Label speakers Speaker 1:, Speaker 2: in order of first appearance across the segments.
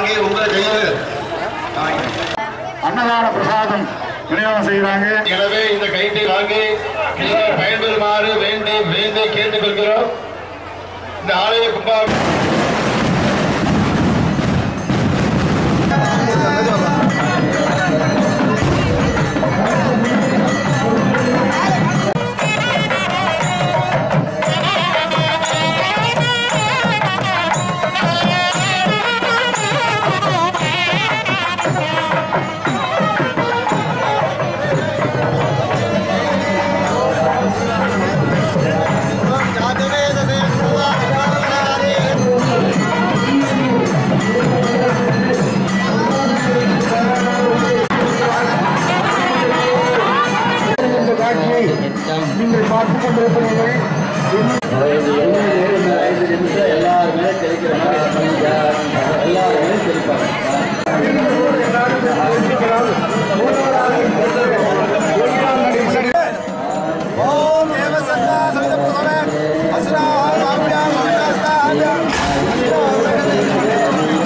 Speaker 1: வாங்கி உங்க கையில்
Speaker 2: அன்னதான பிரசாதம் விநியோகம் செய்கிறாங்க
Speaker 1: எனவே இந்த கைட்டை வாங்கி நீங்கள் பயன்பெறுமாறு வேண்டி வேண்டி கேட்டுக் கொள்கிறோம் இந்த ஆலய கும்பா
Speaker 2: இந்த காட்சியை நீங்கள் பார்த்துக் கொண்டிருக்கிறீர்கள்
Speaker 3: எல்லாருமே தெளிக்கிற மாதிரி பண்ணிக்க எல்லாருமே தெளிப்பாங்க
Speaker 4: ஓம் தேவசன்னா சவிதப்புதமே அசுரா ஆவ்யா மோகாஸ்தா ஆவ்யா அசுரா ஆவ்யா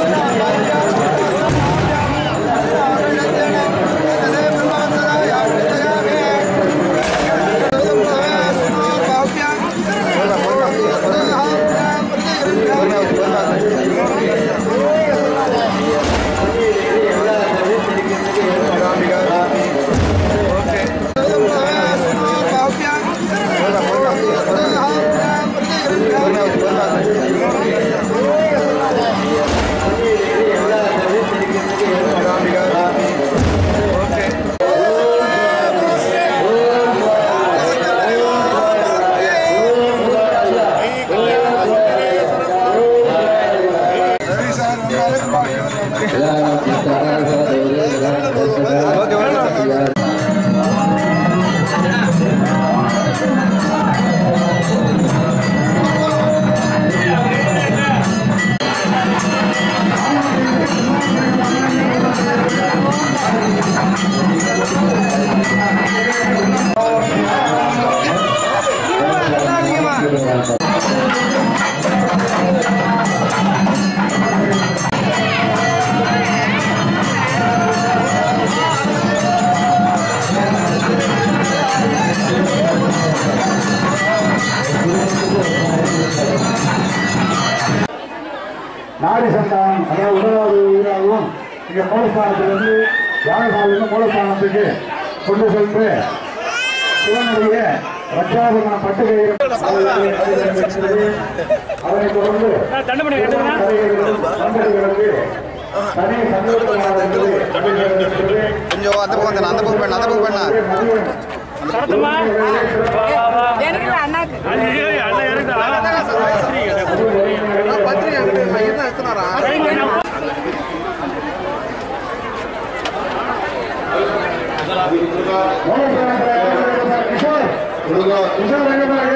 Speaker 2: நாடி சந்தானம் அதாவது உணவாவது உயிராகவும் இங்கே மூலஸ்தானத்திலிருந்து யாகசாலிருந்து மூலஸ்தானத்துக்கு கொண்டு சென்று சிவனுடைய ரட்சாபரண பட்டுகையை அதனை தொடர்ந்து சந்ததிகளுக்கு தனி சந்தோஷமாக
Speaker 4: கொஞ்சம் அந்த பக்கம் தானே, அந்த பக்கம் வேணாம், அந்த பக்கம் வேணாம்.
Speaker 5: எனக்கு அண்ணாக்கு
Speaker 2: கிஷோர் கிஷோர் எங்க